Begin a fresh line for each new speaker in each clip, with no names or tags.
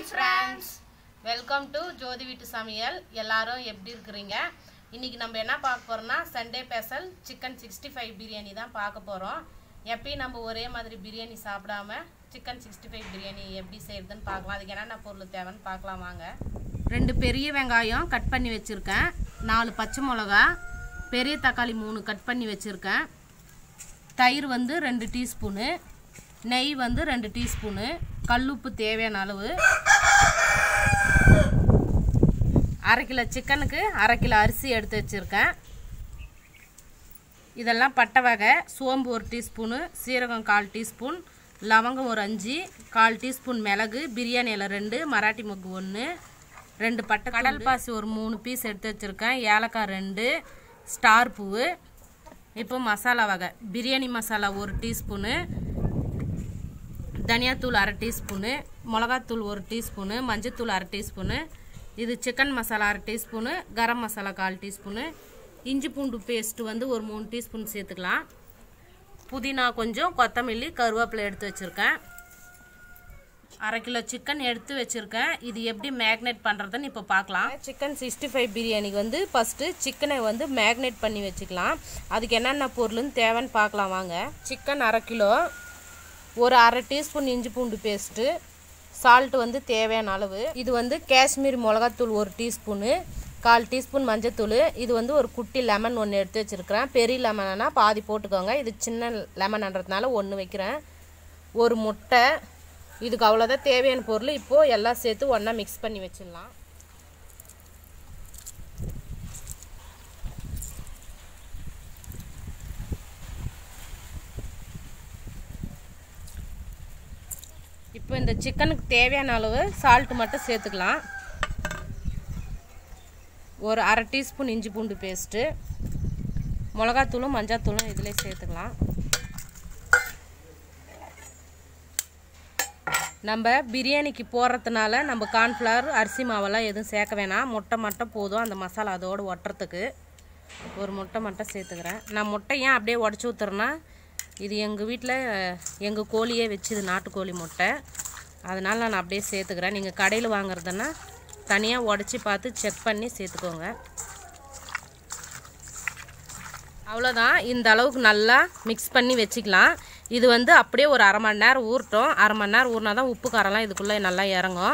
friends welcome to ஜோதி வீட்டு சமையல் எல்லாரும் எப்படி இருக்கிறீங்க இன்னைக்கு நம்ம என்ன பார்க்க போறோம்னா Sunday special chicken sixty five biryani தான் பார்க்க போகிறோம் எப்பயும் நம்ம ஒரே மாதிரி பிரியாணி சாப்பிடாம சிக்கன் சிக்ஸ்டி ஃபைவ் பிரியாணி எப்படி செய்யறதுன்னு பார்க்கலாம் அதுக்கு என்னென்ன பொருள் தேவைன்னு பார்க்கலாம் வாங்க ரெண்டு பெரிய வெங்காயம் கட் பண்ணி வச்சுருக்கேன் நாலு பச்சை மிளகா பெரிய தக்காளி மூணு கட் பண்ணி வச்சுருக்கேன் தயிர் வந்து ரெண்டு டீஸ்பூனு நெய் வந்து ரெண்டு டீஸ்பூனு கல்லுப்பு தேவையான அளவு அரை கிலோ சிக்கனுக்கு அரை கிலோ அரிசி எடுத்து வச்சுருக்கேன் இதெல்லாம் பட்டை வகை சோம்பு ஒரு டீஸ்பூனு சீரகம் கால் டீஸ்பூன் லவங்கம் ஒரு அஞ்சு கால் டீஸ்பூன் மிளகு பிரியாணி இலை ரெண்டு மராட்டி மொக்கு ஒன்று ரெண்டு பட்டை கடல் பாசி ஒரு மூணு பீஸ் எடுத்து வச்சுருக்கேன் ஏலக்காய் ரெண்டு ஸ்டார் பூவு இப்போ மசாலா வகை பிரியாணி மசாலா ஒரு டீஸ்பூனு தனியாத்தூள் அரை டீஸ்பூனு மிளகாத்தூள் ஒரு டீஸ்பூனு மஞ்சத்தூள் அரை டீஸ்பூனு இது சிக்கன் மசாலா அரை டீஸ்பூனு கரம் மசாலா கால் டீஸ்பூனு இஞ்சி பூண்டு பேஸ்ட்டு வந்து ஒரு மூணு டீஸ்பூன் சேர்த்துக்கலாம் புதினா கொஞ்சம் கொத்தமல்லி கருவேப்பிலை எடுத்து வச்சுருக்கேன் அரை கிலோ சிக்கன் எடுத்து வச்சுருக்கேன் இது எப்படி மேக்னேட் பண்ணுறதுன்னு இப்போ பார்க்கலாம் சிக்கன் சிக்ஸ்டி ஃபைவ் பிரியாணிக்கு வந்து ஃபஸ்ட்டு சிக்கனை வந்து மேக்னேட் பண்ணி வச்சுக்கலாம் அதுக்கு என்னென்ன பொருள்னு தேவைன்னு பார்க்கலாம் வாங்க சிக்கன் அரை கிலோ ஒரு அரை டீஸ்பூன் இஞ்சி பூண்டு பேஸ்ட்டு சால்ட் வந்து தேவையான அளவு இது வந்து காஷ்மீர் மிளகாத்தூள் ஒரு டீஸ்பூனு கால் டீஸ்பூன் மஞ்சத்தூள் இது வந்து ஒரு குட்டி லெமன் ஒன்று எடுத்து வச்சுருக்கிறேன் பெரிய லெமனா பாதி போட்டுக்கோங்க இது சின்ன லெமன்ன்றதுனால ஒன்று வைக்கிறேன் ஒரு முட்டை இதுக்கு அவ்வளோதான் தேவையான பொருள் இப்போது எல்லாம் சேர்த்து ஒன்றா மிக்ஸ் பண்ணி வச்சிடலாம் இப்போ இந்த சிக்கனுக்கு தேவையான அளவு சால்ட் மட்டும் சேர்த்துக்கலாம் ஒரு அரை டீஸ்பூன் இஞ்சி பூண்டு பேஸ்ட்டு மிளகாத்தூளும் மஞ்சாத்தூளும் இதிலே சேர்த்துக்கலாம் நம்ம பிரியாணிக்கு போடுறதுனால நம்ம கார்ன்ஃப்ளவர் அரிசி மாவெல்லாம் எதுவும் சேர்க்க வேணாம் முட்டை மட்டும் போதும் அந்த மசாலா அதோடு ஒட்டுறதுக்கு ஒரு முட்டை மட்டும் சேர்த்துக்கிறேன் நான் முட்டை ஏன் அப்படியே உடச்சி ஊற்றுறேன்னா இது எங்கள் வீட்டில் எங்கள் கோழியே வச்சுது நாட்டுக்கோழி முட்டை அதனால் நான் அப்படியே சேர்த்துக்கிறேன் நீங்கள் கடையில் வாங்குறதுன்னா தனியாக உடச்சி பார்த்து செக் பண்ணி சேர்த்துக்கோங்க அவ்வளோதான் இந்த அளவுக்கு நல்லா மிக்ஸ் பண்ணி வச்சுக்கலாம் இது வந்து அப்படியே ஒரு அரை மணி நேரம் ஊறட்டும் அரை மணி நேரம் ஊறினா தான் உப்பு காரம்லாம் இதுக்குள்ளே நல்லா இறங்கும்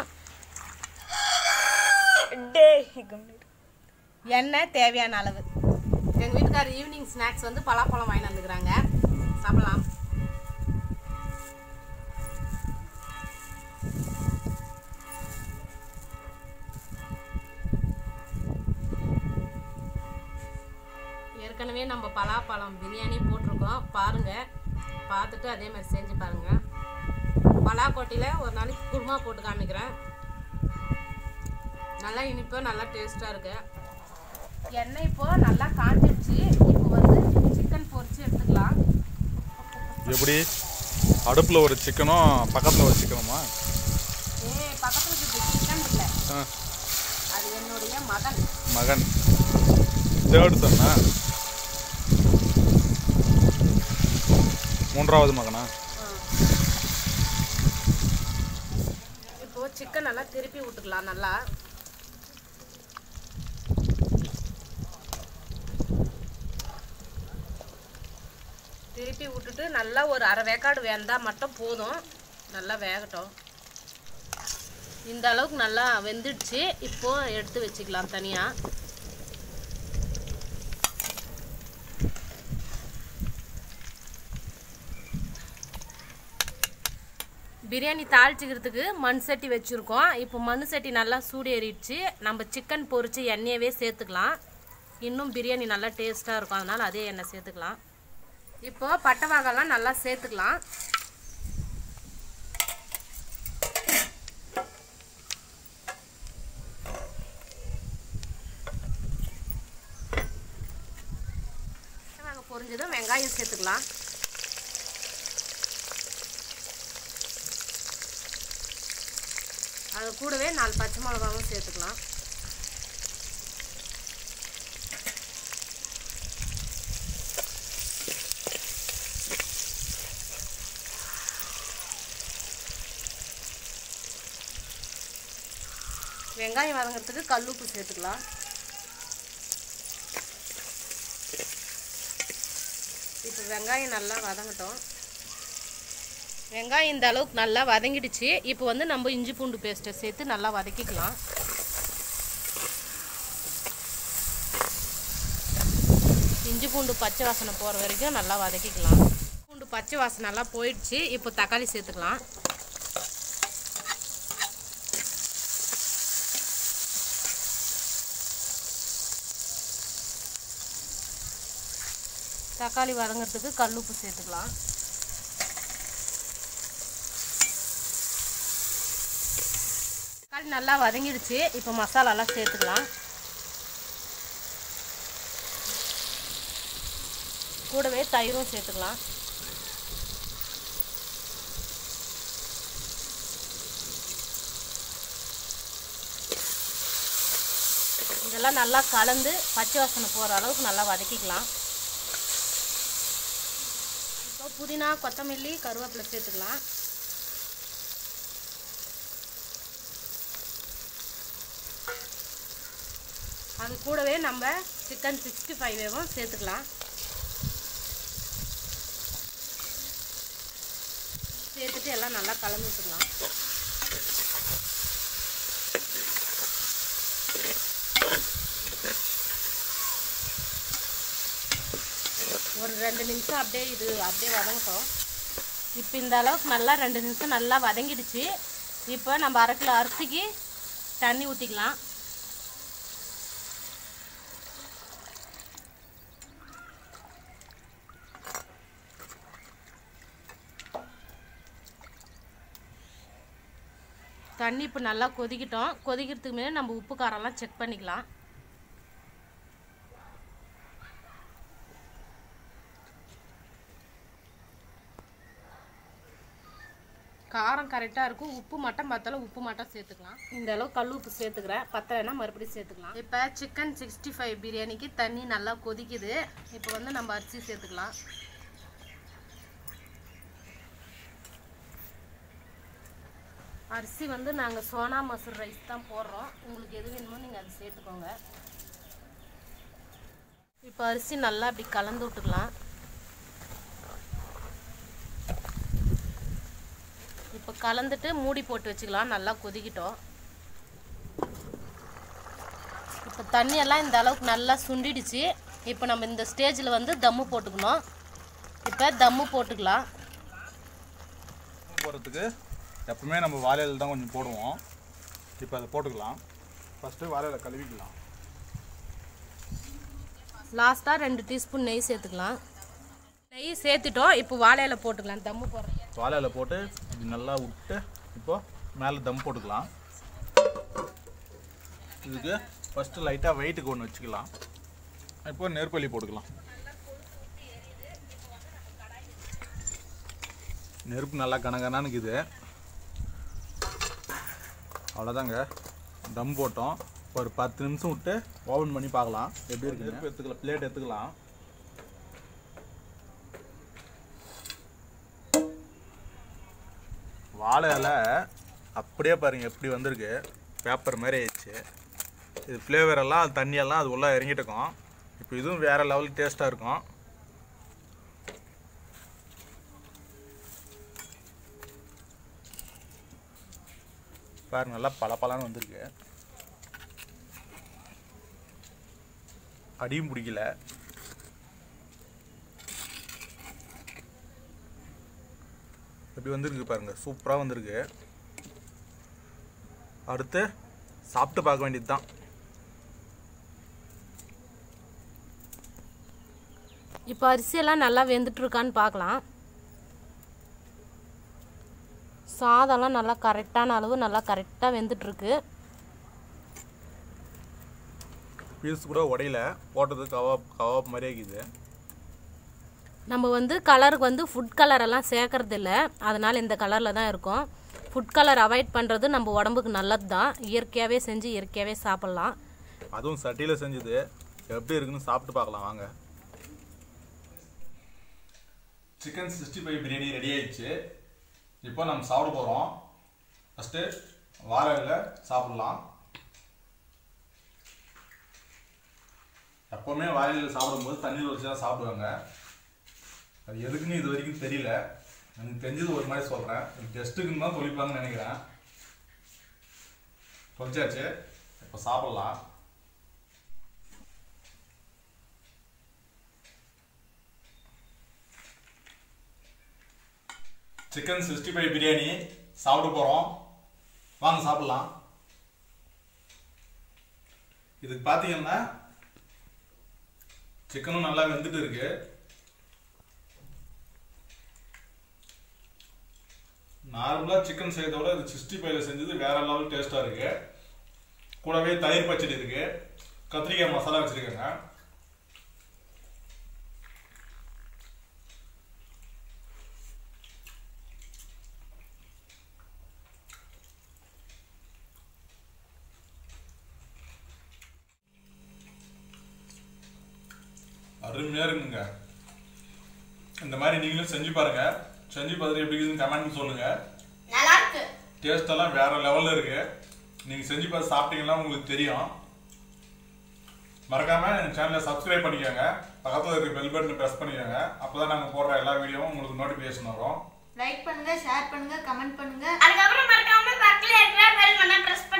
எண்ணெய் தேவையான அளவு எங்கள் வீட்டுக்காரர் ஈவினிங் ஸ்நாக்ஸ் வந்து பலாப்பழம் வாங்கி வந்துக்கிறாங்க சாப்பிடலாம் ஏற்கனவே நம்ம பலாப்பழம் பிரியாணி போட்டிருக்கோம் பாருங்கள் பார்த்துட்டு அதே மாதிரி செஞ்சு பாருங்கள் பலாக்கொட்டையில் ஒரு நாளைக்கு குருமா போட்டு காமிக்கிறேன் நல்லா இனிப்பாக நல்லா டேஸ்ட்டாக இருக்கு எண்ணெய் இப்போ நல்லா காஞ்சிடுச்சு இப்போ வந்து சிக்கன் பொரிச்சு எடுத்துக்கலாம்
எப்படி அடுப்பில் ஒரு சிக்கனும் பக்கத்தில் ஒரு சிக்கனுமா
ஏ பக்கத்தில் இருக்குது சிக்கன் இல்லை
ஆ,
அது என்னுடைய மகன்
மகன் தேர்டு சொன்னா மூன்றாவது மகனா
இப்போ சிக்கன் நல்லா திருப்பி விட்டுக்கலாம் நல்லா திருப்பி விட்டுட்டு நல்லா ஒரு அரை வேக்காடு வெந்தால் மட்டும் போதும் நல்லா வேகட்டும் இந்த அளவுக்கு நல்லா வெந்துடுச்சு இப்போ எடுத்து வச்சுக்கலாம் தனியாக பிரியாணி தாளிச்சிக்கிறதுக்கு மண் சட்டி வச்சுருக்கோம் இப்போ மண் சட்டி நல்லா சூடு ஏறிடுச்சு நம்ம சிக்கன் பொரிச்சு எண்ணெயவே சேர்த்துக்கலாம் இன்னும் பிரியாணி நல்லா டேஸ்ட்டாக இருக்கும் அதனால் அதே எண்ணெய் சேர்த்துக்கலாம் இப்போ பட்டை வகைலாம் நல்லா சேர்த்துக்கலாம் பட்டை வகை பொரிஞ்சதும் வெங்காயம் சேர்த்துக்கலாம் அது கூடவே நாலு பச்சை மிளகாவும் சேர்த்துக்கலாம் வெங்காயம் வதங்கிறதுக்கு கல்லுப்பு சேர்த்துக்கலாம் இப்போ வெங்காயம் நல்லா வதங்கட்டும் வெங்காயம் இந்த அளவுக்கு நல்லா வதங்கிடுச்சு இப்போ வந்து நம்ம இஞ்சி பூண்டு பேஸ்ட்டை சேர்த்து நல்லா வதக்கிக்கலாம் இஞ்சி பூண்டு பச்சை வாசனை போகிற வரைக்கும் நல்லா வதக்கிக்கலாம் பூண்டு பச்சை வாசனை நல்லா போயிடுச்சு இப்போ தக்காளி சேர்த்துக்கலாம் தக்காளி வதங்கிறதுக்கு கல்லுப்பு சேர்த்துக்கலாம் தக்காளி நல்லா வதங்கிடுச்சு இப்போ மசாலாலாம் சேர்த்துக்கலாம் கூடவே தயிரும் சேர்த்துக்கலாம் இதெல்லாம் நல்லா கலந்து பச்சை வாசனை போகிற அளவுக்கு நல்லா வதக்கிக்கலாம் இப்போ புதினா கொத்தமல்லி கருவேப்பிலை சேர்த்துக்கலாம் அது கூடவே நம்ம சிக்கன் சிக்ஸ்டி ஃபைவும் சேர்த்துக்கலாம் சேர்த்துட்டு எல்லாம் நல்லா கலந்து விட்டுக்கலாம் ஒரு ரெண்டு நிமிஷம் அப்படியே இது அப்படியே வதங்கட்டும் இப்போ இந்த அளவுக்கு நல்லா ரெண்டு நிமிஷம் நல்லா வதங்கிடுச்சு இப்போ நம்ம அரை கிலோ அரிசிக்கு தண்ணி ஊற்றிக்கலாம் தண்ணி இப்போ நல்லா கொதிக்கிட்டோம் கொதிக்கிறதுக்கு முன்னாடி நம்ம உப்பு காரம்லாம் செக் பண்ணிக்கலாம் காரம் கரெக்டாக இருக்கும் உப்பு மட்டும் பத்தல உப்பு மட்டும் சேர்த்துக்கலாம் இந்த அளவு கல் உப்பு சேர்த்துக்கிறேன் பத்தலைன்னா மறுபடியும் சேர்த்துக்கலாம் இப்போ சிக்கன் சிக்ஸ்டி ஃபைவ் பிரியாணிக்கு தண்ணி நல்லா கொதிக்குது இப்போ வந்து நம்ம அரிசி சேர்த்துக்கலாம் அரிசி வந்து நாங்கள் சோனா மசூர் ரைஸ் தான் போடுறோம் உங்களுக்கு எது வேணுமோ நீங்கள் அது சேர்த்துக்கோங்க இப்போ அரிசி நல்லா அப்படி கலந்து விட்டுக்கலாம் இப்போ கலந்துட்டு மூடி போட்டு வச்சுக்கலாம் நல்லா கொதிக்கிட்டோம் இப்போ தண்ணியெல்லாம் இந்த அளவுக்கு நல்லா சுண்டிடுச்சு இப்போ நம்ம இந்த ஸ்டேஜில் வந்து தம்மு போட்டுக்கணும் இப்போ தம்மு போட்டுக்கலாம்
போகிறதுக்கு எப்பவுமே நம்ம வாழையில தான் கொஞ்சம் போடுவோம் இப்போ அதை போட்டுக்கலாம் ஃபஸ்ட்டு வாழையில கழுவிக்கலாம்
லாஸ்ட்டாக ரெண்டு டீஸ்பூன் நெய் சேர்த்துக்கலாம் நெய் சேர்த்துட்டோம் இப்போ வாழையில போட்டுக்கலாம் தம்மு போடுறோம்
வாழையில போட்டு இப்படி நல்லா விட்டு இப்போ மேலே தம் போட்டுக்கலாம் இதுக்கு ஃபஸ்ட்டு லைட்டாக வெயிட்டுக்கு ஒன்று வச்சுக்கலாம் இப்போ நெருப்பள்ளி போட்டுக்கலாம் நெருப்பு நல்லா கனகனான்னு இருக்குது அவ்வளோதாங்க தம் போட்டோம் ஒரு பத்து நிமிஷம் விட்டு ஓப்பன் பண்ணி பார்க்கலாம் எப்படி இருக்கு நெருப்பு எடுத்துக்கலாம் பிளேட் எடுத்துக்கலாம் வாழை இலை அப்படியே பாருங்க எப்படி வந்திருக்கு பேப்பர் மாதிரி ஆயிடுச்சு இது ஃப்ளேவர் எல்லாம் அது தண்ணியெல்லாம் அது உள்ளே இறங்கிட்டுக்கும் இப்போ இதுவும் வேறு லெவலுக்கு டேஸ்ட்டாக இருக்கும் பாருங்க நல்லா பளபளன்னு வந்திருக்கு அடியும் பிடிக்கல எப்படி வந்திருக்கு பாருங்க சூப்பராக வந்திருக்கு அடுத்து சாப்பிட்டு பார்க்க வேண்டியது தான்
இப்போ அரிசியெல்லாம் நல்லா வெந்துட்டுருக்கான்னு பார்க்கலாம் சாதம்லாம் நல்லா கரெக்டான அளவு நல்லா கரெக்டாக வெந்துட்டுருக்கு
பீஸ் கூட உடையில போட்டது கவாப் கவாப் மாதிரியே இருக்குது
நம்ம வந்து கலருக்கு வந்து ஃபுட் கலரெல்லாம் சேர்க்கறது இல்ல அதனால் இந்த கலரில் தான் இருக்கும் ஃபுட் கலர் அவாய்ட் பண்ணுறது நம்ம உடம்புக்கு நல்லது தான் இயற்கையாகவே செஞ்சு இயற்கையாகவே சாப்பிட்லாம்
அதுவும் சட்டியில் செஞ்சது எப்படி இருக்குன்னு சாப்பிட்டு பார்க்கலாம் வாங்க chicken sixty five biryani ready ஆயிடுச்சு இப்போ நம்ம சாப்பிட போகிறோம் ஃபஸ்ட்டு வாழையில் சாப்பிட்லாம் எப்போவுமே வாழையில் சாப்பிடும்போது தண்ணீர் வச்சு தான் சாப்பிடுவாங்க அது எதுக்குன்னு இது வரைக்கும் தெரியல எனக்கு தெரிஞ்சது ஒரு மாதிரி சொல்கிறேன் டெஸ்ட்டுக்குன்னு தான் தொழிப்பாங்கன்னு நினைக்கிறேன் தொலைச்சாச்சு இப்போ சாப்பிட்லாம் சிக்கன் சிக்ஸ்டி ஃபைவ் பிரியாணி சாப்பிட போகிறோம் வாங்க சாப்பிட்லாம் இதுக்கு பார்த்தீங்கன்னா சிக்கனும் நல்லா வெந்துட்டு இருக்கு நார்மலாக சிக்கன் செய்யறத விட இது சிக்ஸ்டி ஃபைவ்ல செஞ்சது வேற லெவல் டேஸ்ட்டாக இருக்கு கூடவே தயிர் பச்சடி இருக்கு கத்திரிக்காய் மசாலா வச்சிருக்கேங்க அருமையாக இருக்குங்க இந்த மாதிரி நீங்களும் செஞ்சு பாருங்க செஞ்சு பார்த்துட்டு எப்படி இருக்குதுன்னு கமெண்ட் சொல்லுங்க
நல்லா இருக்கு
டேஸ்ட் எல்லாம் வேற லெவல்ல இருக்கு நீங்க செஞ்சு பார்த்து சாப்பிட்டீங்கன்னா உங்களுக்கு தெரியும் மறக்காம எங்க சேனலை சப்ஸ்கிரைப் பண்ணிக்கோங்க பக்கத்துல இருக்க பெல் பட்டன் பிரஸ் பண்ணிக்கோங்க அப்பதான் நாங்க போடுற எல்லா வீடியோவும் உங்களுக்கு நோட்டிபிகேஷன் வரும்
லைக் பண்ணுங்க ஷேர் பண்ணுங்க கமெண்ட் பண்ணுங்க
அதுக்கப்புறம் மறக்காம பக்கத்துல இருக்கிற பெல் பண்ண பிரஸ்